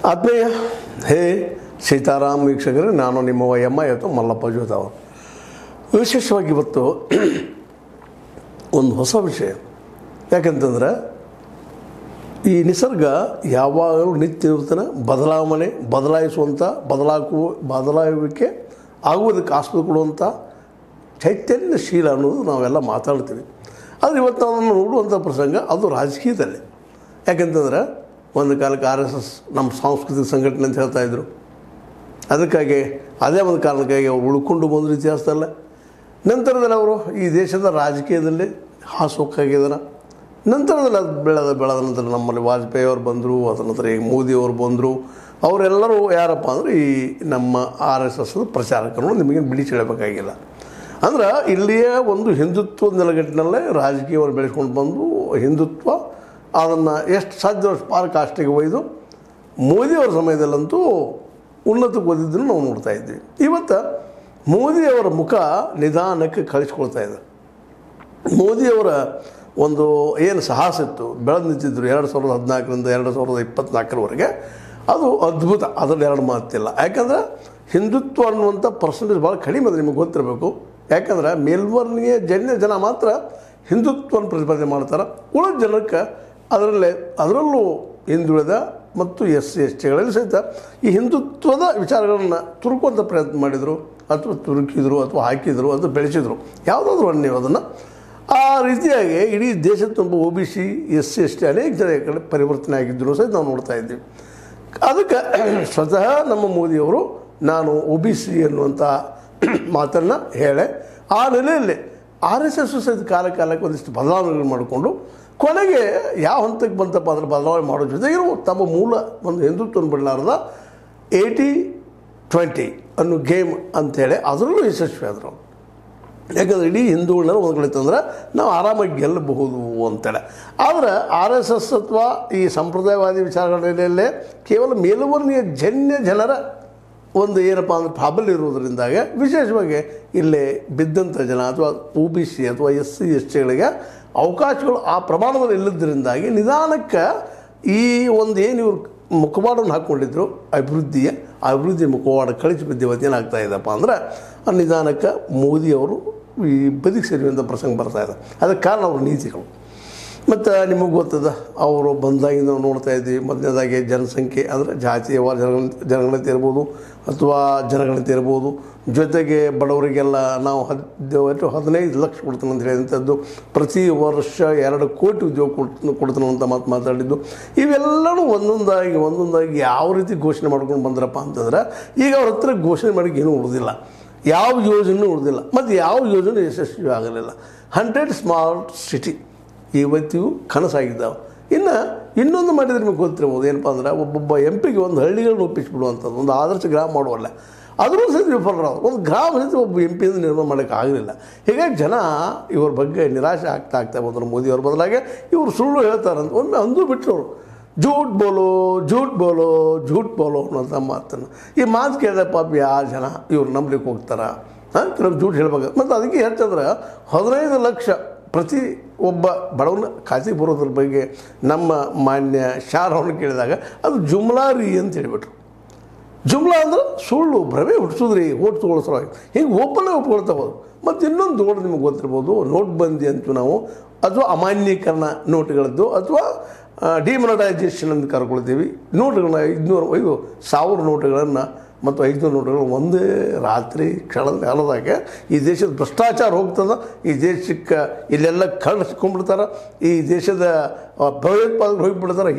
ಆತ್ಮೀಯ ಹೇ ಸೀತಾರಾಮ್ ವೀಕ್ಷಕರೇ ನಾನು ನಿಮ್ಮ ಎಮ್ಮ ಇವತ್ತು ಮಲ್ಲಪ್ಪ ಜೋತ ಅವರು ವಿಶೇಷವಾಗಿ ಇವತ್ತು ಒಂದು ಹೊಸ ವಿಷಯ ಯಾಕಂತಂದ್ರೆ ಈ ನಿಸರ್ಗ ಯಾವಾಗಲೂ ನಿತ್ಯ ನೂತನ ಬದಲಾವಣೆ ಬದಲಾಯಿಸುವಂಥ ಬದಲಾಕು ಬದಲಾಗುವಿಕೆ ಆಗುವುದಕ್ಕೆ ಆಸ್ಪದ ಕೊಡುವಂಥ ಚೈತನ್ಯಶೀಲ ಅನ್ನೋದು ನಾವೆಲ್ಲ ಮಾತಾಡ್ತೀವಿ ಆದರೆ ಇವತ್ತು ನಾವು ಅದನ್ನು ನೋಡುವಂಥ ಪ್ರಸಂಗ ಅದು ರಾಜಕೀಯದಲ್ಲಿ ಯಾಕಂತಂದ್ರೆ ಒಂದು ಕಾಲಕ್ಕೆ ಆರ್ ಎಸ್ ಎಸ್ ನಮ್ಮ ಸಾಂಸ್ಕೃತಿಕ ಸಂಘಟನೆ ಅಂತ ಹೇಳ್ತಾ ಇದ್ರು ಅದಕ್ಕಾಗಿ ಅದೇ ಒಂದು ಕಾರಣಕ್ಕಾಗಿ ಅವರು ಉಳ್ಕೊಂಡು ಬಂದರು ಇತಿಹಾಸದಲ್ಲ ನಂತರದಲ್ಲಿ ಅವರು ಈ ದೇಶದ ರಾಜಕೀಯದಲ್ಲಿ ಹಾಸೊಕ್ಕಾಗಿದ್ದಾರೆ ನಂತರದಲ್ಲಿ ಅದು ಬೆಳೆದ ಬೆಳೆದ ನಂತರ ನಮ್ಮಲ್ಲಿ ವಾಜಪೇಯಿ ಅವರು ಬಂದರು ಅದರ ನಂತರ ಈಗ ಮೋದಿಯವರು ಬಂದರು ಅವರೆಲ್ಲರೂ ಯಾರಪ್ಪ ಅಂದರೆ ಈ ನಮ್ಮ ಆರ್ ಎಸ್ ಎಸ್ ಪ್ರಚಾರಕರು ನಿಮಗೆ ಬಿಡಿಸಿ ಹೇಳಬೇಕಾಗಿಲ್ಲ ಅಂದ್ರೆ ಇಲ್ಲಿಯ ಒಂದು ಹಿಂದುತ್ವದ ನೆಲೆಗಟ್ಟಿನಲ್ಲೇ ರಾಜಕೀಯವನ್ನು ಬೆಳೆಸ್ಕೊಂಡು ಬಂದು ಹಿಂದುತ್ವ ಅದನ್ನು ಎಷ್ಟು ಸಾಧ್ಯ ಅಷ್ಟು ಪಾರಕಾಷ್ಟಿಗೆ ಒಯ್ದು ಮೋದಿಯವರ ಸಮಯದಲ್ಲಂತೂ ಉನ್ನತಕ್ಕೆ ಓದಿದ್ದನ್ನು ನಾವು ನೋಡ್ತಾ ಇದ್ವಿ ಇವತ್ತು ಮೋದಿಯವರ ಮುಖ ನಿಧಾನಕ್ಕೆ ಕಳಿಸ್ಕೊಳ್ತಾ ಇದೆ ಮೋದಿಯವರ ಒಂದು ಏನು ಸಾಹಸ ಇತ್ತು ಬೆಳೆದು ನಿಂತಿದ್ರು ಎರಡು ಸಾವಿರದ ಹದಿನಾಲ್ಕರಿಂದ ಎರಡು ಸಾವಿರದ ಇಪ್ಪತ್ನಾಲ್ಕರವರೆಗೆ ಅದು ಅದ್ಭುತ ಅದರಲ್ಲಿ ಎರಡು ಮಾತಿಲ್ಲ ಯಾಕಂದ್ರೆ ಹಿಂದುತ್ವ ಅನ್ನುವಂಥ ಪರ್ಸೆಂಟೇಜ್ ಭಾಳ ಕಡಿಮೆ ಅದು ನಿಮಗೆ ಗೊತ್ತಿರಬೇಕು ಯಾಕಂದ್ರೆ ಮೇಲ್ವರ್ಣೀಯ ಜನ್ಯ ಜನ ಮಾತ್ರ ಹಿಂದುತ್ವವನ್ನು ಪ್ರತಿಪಾದನೆ ಮಾಡ್ತಾರೆ ಉಳಿದ ಜನಕ್ಕೆ ಅದರಲ್ಲೇ ಅದರಲ್ಲೂ ಹಿಂದುಳಿದ ಮತ್ತು ಎಸ್ ಸಿ ಎಸ್ ಟಿಗಳಲ್ಲಿ ಸಹಿತ ಈ ಹಿಂದುತ್ವದ ವಿಚಾರಗಳನ್ನು ತುರುಕುವಂಥ ಪ್ರಯತ್ನ ಮಾಡಿದರು ಅಥವಾ ತುರುಕಿದ್ರು ಅಥವಾ ಹಾಕಿದರು ಅಥವಾ ಬೆಳೆಸಿದರು ಯಾವುದಾದ್ರೂ ಒಂದು ನೀವು ಅದನ್ನು ಆ ರೀತಿಯಾಗಿ ಇಡೀ ದೇಶದ ತುಂಬ O B C S C S T ಅನೇಕ ಜನ ಈ ಕಡೆ ಪರಿವರ್ತನೆ ಆಗಿದ್ದರು ಸಹಿತ ನಾವು ನೋಡ್ತಾ ಇದ್ದೀವಿ ಅದಕ್ಕೆ ಸ್ವತಃ ನಮ್ಮ ಮೋದಿಯವರು ನಾನು ಒ ಬಿ ಸಿ ಅನ್ನುವಂಥ ಮಾತನ್ನು ಹೇಳೆ ಆ ನೆಲೆಯಲ್ಲಿ ಆರ್ ಎಸ್ ಎಸ್ ಸಹಿತ ಕಾಲ ಕಾಲಕ್ಕೆ ಒಂದಿಷ್ಟು ಬದಲಾವಣೆಗಳು ಮಾಡಿಕೊಂಡು ಕೊನೆಗೆ ಯಾವ ಹಂತಕ್ಕೆ ಬಂತಪ್ಪ ಅಂದ್ರೆ ಬದಲಾವಣೆ ಮಾಡೋ ಜೊತೆಗೆ ತಮ್ಮ ಮೂಲ ಒಂದು ಹಿಂದುತ್ವವನ್ನು ಬಿಡಲಾರ್ದ ಏಯ್ಟಿ ಟ್ವೆಂಟಿ ಅನ್ನೋ ಗೇಮ್ ಅಂಥೇಳಿ ಅದರಲ್ಲೂ ಯಶಸ್ವಿ ಆದರು ಯಾಕಂದ್ರೆ ಇಡೀ ಹಿಂದೂಗಳನ್ನ ಒಂದು ಕಡೆ ತಂದ್ರೆ ನಾವು ಆರಾಮಾಗಿ ಗೆಲ್ಲಬಹುದು ಅಂತೇಳಿ ಆದರೆ ಆರ್ ಎಸ್ ಎಸ್ ಅಥವಾ ಈ ಸಂಪ್ರದಾಯವಾದಿ ವಿಚಾರಗಳಲ್ಲೇ ಕೇವಲ ಮೇಲುವರ್ಣೀಯ ಜನ್ಯ ಜನರ ಒಂದು ಏನಪ್ಪ ಅಂದ್ರೆ ಪ್ರಾಬಲ್ಯ ಇರುವುದರಿಂದಾಗ ವಿಶೇಷವಾಗಿ ಇಲ್ಲೇ ಬಿದ್ದಂಥ ಜನ ಅಥವಾ ಒ ಬಿ ಸಿ ಅಥವಾ ಎಸ್ ಸಿ ಎಸ್ ಟಿಗಳಿಗೆ ಅವಕಾಶಗಳು ಆ ಪ್ರಮಾಣದಲ್ಲಿ ಇಲ್ಲದ್ರಿಂದಾಗಿ ನಿಧಾನಕ್ಕೆ ಈ ಒಂದು ಏನು ಇವರು ಮುಖವಾಡವನ್ನು ಹಾಕ್ಕೊಂಡಿದ್ರು ಅಭಿವೃದ್ಧಿಯ ಆ ಅಭಿವೃದ್ಧಿ ಮುಖವಾಡ ಕಳಿಸಿ ಬಿದ್ದಿವತ್ತು ಏನಾಗ್ತಾ ಇದೆಯಪ್ಪ ಅಂದ್ರೆ ಆ ನಿಧಾನಕ್ಕೆ ಮೋದಿಯವರು ಈ ಬದುಕು ಸೇರುವಂಥ ಪ್ರಸಂಗ ಬರ್ತಾ ಇದೆ ಅದಕ್ಕೆ ಕಾರಣ ಅವ್ರ ನೀತಿಗಳು ಮತ್ತು ನಿಮಗೆ ಗೊತ್ತದ ಅವರು ಬಂದಾಗಿಂದ ನಾವು ನೋಡ್ತಾ ಇದ್ದೀವಿ ಮೊದಲನೇದಾಗಿ ಜನಸಂಖ್ಯೆ ಅಂದರೆ ಜಾತಿಯವ ಜನಗಳ ಜನಗಣತಿ ಇರ್ಬೋದು ಅಥವಾ ಜನಗಣತಿ ಇರ್ಬೋದು ಜೊತೆಗೆ ಬಡವರಿಗೆಲ್ಲ ನಾವು ಹದ್ ಹದಿನೈದು ಲಕ್ಷ ಕೊಡ್ತೀನಿ ಅಂತ ಹೇಳಿದಂಥದ್ದು ಪ್ರತಿ ವರ್ಷ ಎರಡು ಕೋಟಿ ಉದ್ಯೋಗ ಕೊಡ್ತೀನಿ ಕೊಡ್ತೀನಿ ಅಂತ ಮಾತು ಮಾತಾಡಿದ್ದು ಇವೆಲ್ಲವೂ ಒಂದೊಂದಾಗಿ ಒಂದೊಂದಾಗಿ ಯಾವ ರೀತಿ ಘೋಷಣೆ ಮಾಡ್ಕೊಂಡು ಬಂದ್ರಪ್ಪ ಅಂತಂದ್ರೆ ಈಗ ಅವ್ರ ಹತ್ರ ಘೋಷಣೆ ಮಾಡೋಕ್ಕೆ ಏನೂ ಉಳಿದಿಲ್ಲ ಯಾವ ಯೋಜನೆ ಉಳಿದಿಲ್ಲ ಮತ್ತು ಯಾವ ಯೋಜನೆ ಯಶಸ್ವಿ ಆಗಲಿಲ್ಲ ಹಂಡ್ರೆಡ್ ಸ್ಮಾರ್ಟ್ ಸಿಟಿ ಇವತ್ತಿಗೂ ಕನಸಾಗಿದ್ದಾವೆ ಇನ್ನು ಇನ್ನೊಂದು ಮಾಡಿದ್ರೆ ನಿಮಗೆ ಗೊತ್ತಿರ್ಬೋದು ಏನಪ್ಪ ಅಂದ್ರೆ ಒಬ್ಬೊಬ್ಬ ಎಂ ಪಿಗೆ ಒಂದು ಹಳ್ಳಿಗಳನ್ನ ಒಪ್ಪಿಸ್ಬಿಡುವಂಥದ್ದು ಒಂದು ಆದರ್ಶ ಗ್ರಾಮ ಮಾಡುವಲ್ಲ ಅದರೂ ಸಹಿತ ವಿಫಲರಾದ್ರು ಒಂದು ಗ್ರಾಮ ಸಹಿತ ಒಬ್ಬ ಎಂ ಪಿಯಿಂದ ನಿರ್ಮಾಣ ಮಾಡೋಕ್ಕೆ ಆಗಲಿಲ್ಲ ಹೀಗಾಗಿ ಜನ ಇವ್ರ ಬಗ್ಗೆ ನಿರಾಶೆ ಆಗ್ತಾ ಆಗ್ತಾ ಬಂದರು ಮೋದಿಯವ್ರ ಬದಲಾಗಿ ಇವರು ಸುಳ್ಳು ಹೇಳ್ತಾರಂತ ಒಮ್ಮೆ ಅಂದು ಬಿಟ್ಟರು ಅವರು ಜೂಟ್ ಬೋಲೋ ಜೂಟ್ ಬೋಲೋ ಜೂಟ್ ಬೋಲೋ ಅನ್ನೋಂಥ ಮಾತನ್ನು ಈ ಮಾತು ಕೇಳಿದ ಪಾಪ ಯಾವ ಜನ ಇವ್ರು ನಂಬ್ಲಿಕ್ಕೆ ಹೋಗ್ತಾರ ಹಾಂ ಕೆಲವು ಜೂಟ್ ಹೇಳ್ಬೇಕು ಮತ್ತು ಅದಕ್ಕೆ ಹೇಳ್ತಂದ್ರೆ ಹದಿನೈದು ಲಕ್ಷ ಪ್ರತಿ ಒಬ್ಬ ಬಡವನ ಖಾಸಗಿ ಬರೋದ್ರ ಬಗ್ಗೆ ನಮ್ಮ ಮಾನ್ಯ ಶಾರವನ್ನು ಕೇಳಿದಾಗ ಅದು ಜುಮ್ಲಾರಿ ಅಂತ ಹೇಳಿಬಿಟ್ರು ಜುಮ್ಲಾ ಅಂದ್ರೆ ಸುಳ್ಳು ಭ್ರಮೆ ಹುಟ್ಟಿಸಿದ್ರಿ ಓಟ್ ತೊಗೊಳ್ಳೋ ಸಲುವಾಗಿ ಹಿಂಗೆ ಓಪನ್ನೇ ಒಪ್ಕೊಳ್ತಾ ಹೋದ್ರು ಮತ್ತು ಇನ್ನೊಂದು ಓಡ್ ನಿಮಗೆ ಗೊತ್ತಿರ್ಬೋದು ನೋಟ್ ಬಂದಿ ಅಂತೀವಿ ನಾವು ಅಥವಾ ಅಮಾನ್ಯೀಕರಣ ನೋಟ್ಗಳದ್ದು ಅಥವಾ ಡಿಮೊನಟೈಸೇಷನ್ ಅಂತ ಕರ್ಕೊಳ್ತೀವಿ ನೋಟುಗಳನ್ನ ಐದುನೂರು ಐದು ಸಾವಿರ ನೋಟುಗಳನ್ನು ಮತ್ತು ಐದುನೂರು ನೋಟುಗಳು ಒಂದೇ ರಾತ್ರಿ ಕ್ಷಣದ ಕಾಲದಾಗ ಈ ದೇಶದ ಭ್ರಷ್ಟಾಚಾರ ಹೋಗ್ತದ ಈ ದೇಶಕ್ಕೆ ಇಲ್ಲೆಲ್ಲ ಕಳ್ಳು ಸಿಕ್ಕೊಂಡ್ಬಿಡ್ತಾರೆ ಈ ದೇಶದ ಭಯೋತ್ಪಾದಕರು ಹೋಗಿಬಿಡ್ತಾರೆ